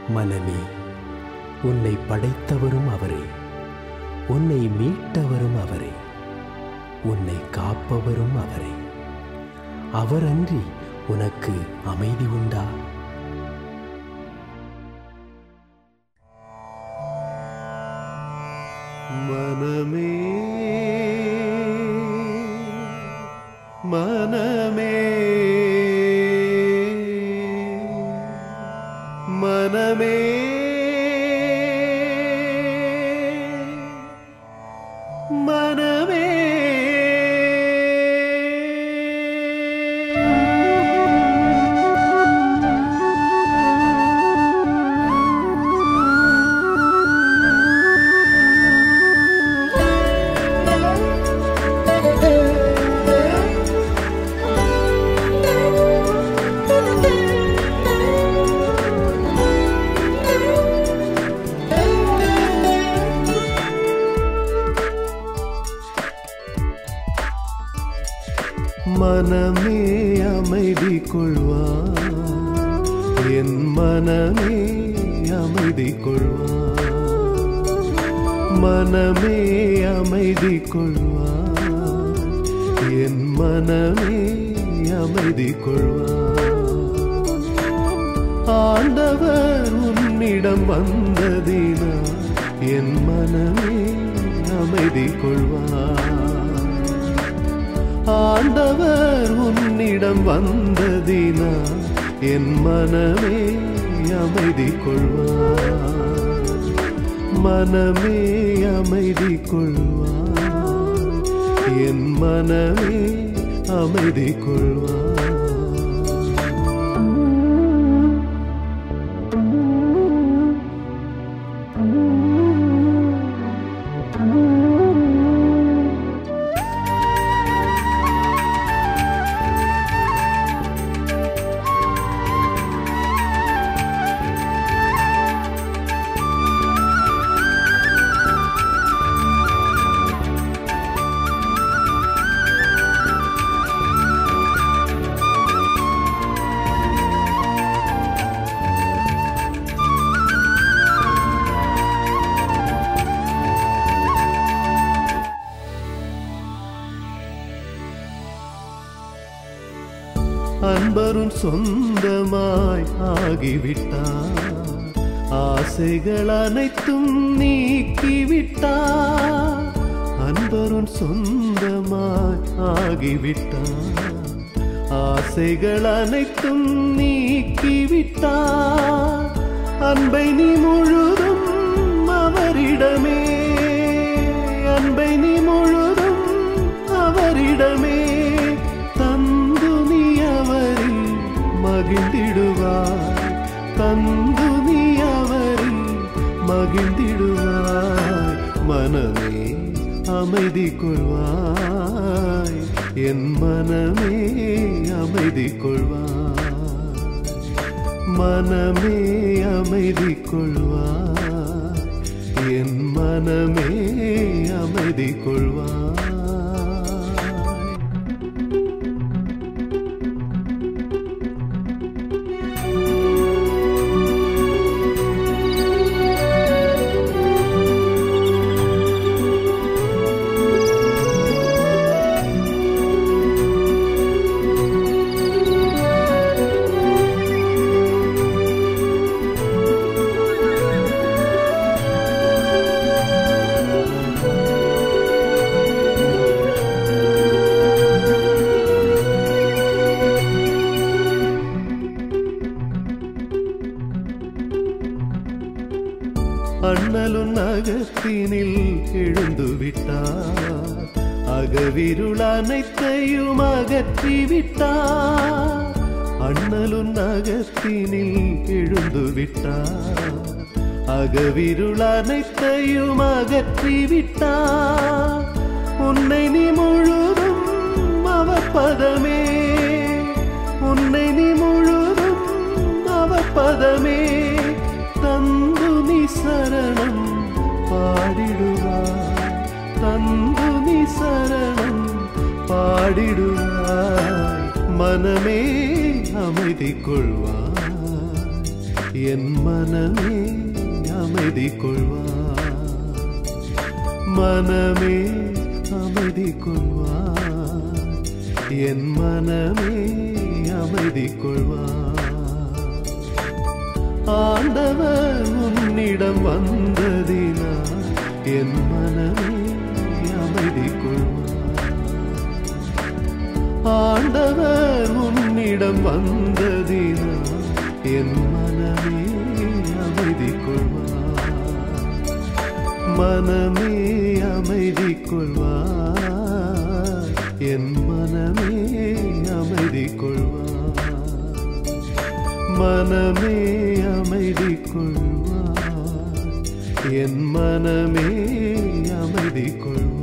மனமே உன்னை படைத்தவரும் அவரே உன்னை மீட்டவரும் அவரே உன்னை காப்பவரும் அவரே அவரன்றி உனக்கு அமைதி உண்டா மனமே மனமே மனமே மனமே மனமே அமைதி கொள்வார் என் மனமே அமைதி கொள்வார் மனமே அமைதி கொள்வார் என் மனமே அமைதி கொள்வார் ஆண்டவர் உன்னிடம் வந்ததினால் என் மனமே அமைதி கொள்வார் ஆண்டவர் உன்னிடம் வந்ததினால் என் மனமே அமைதி கொள்வார் மனமே அமைதி கொள்வார் என் மனமே அமைதி கொள்வார் அன்பரும் சொந்தமாய் ஆகிவிட்டார் ஆசைகள் அனைத்தும் நீக்கிவிட்டார் அன்பரும் சொந்தமாய் ஆகிவிட்டார் ஆசைகள் அனைத்தும் நீக்கிவிட்டார் அன்பை நீ முழுதும் அவரிடமே அன்பை நீ முழுதும் அவரிடமே தந்து நீ அவரில் மகிழ்ந்திடுவாய் தந்து நீ அவரில் மகிழ்ந்திடுவாய் மனமே அமைதி கொள்வாய் என் மனமே அமைதி கொள்வாய் மனமே அமைதி கொள்வாய் என் மனமே அமைதி கொள்வாய் அண்ணலும் அகத்தினில் எழுந்து விட்டார் அகவிருள் அனைத்தையும் அகற்றி விட்டார் அண்ணலும் அகத்தினில் எழுந்து விட்டார் அகவிருள் அனைத்தையும் அகற்றி விட்டார் உன்னை நீ முழுதும் அவர் பதமே உன்னை நீ முழுதும் அவர் பதமே தந்து நீ சரணம் பாடிடுவாய் தந்து நீ சரணம் பாடிடுவாய் மனமே அமைதி கொள்வாய் என் மனமே அமைதி கொள்வாய் மனமே அமைதி கொள்வாய் என் மனமே அமைதி கொள்வாய் ஆண்டவர் உன்னிடம் வந்ததினால் என் மனமே அமைதி கொள்வார் ஆண்டவர் உன்னிடம் வந்ததினால் என் மனமே அமைதி கொள்வார் மனமே அமைதி கொள்வார் என் மனமே அமைதி கொள்வார் மனமே அமைதி கொள்வார் என் மனமே அமைதி கொள்வார்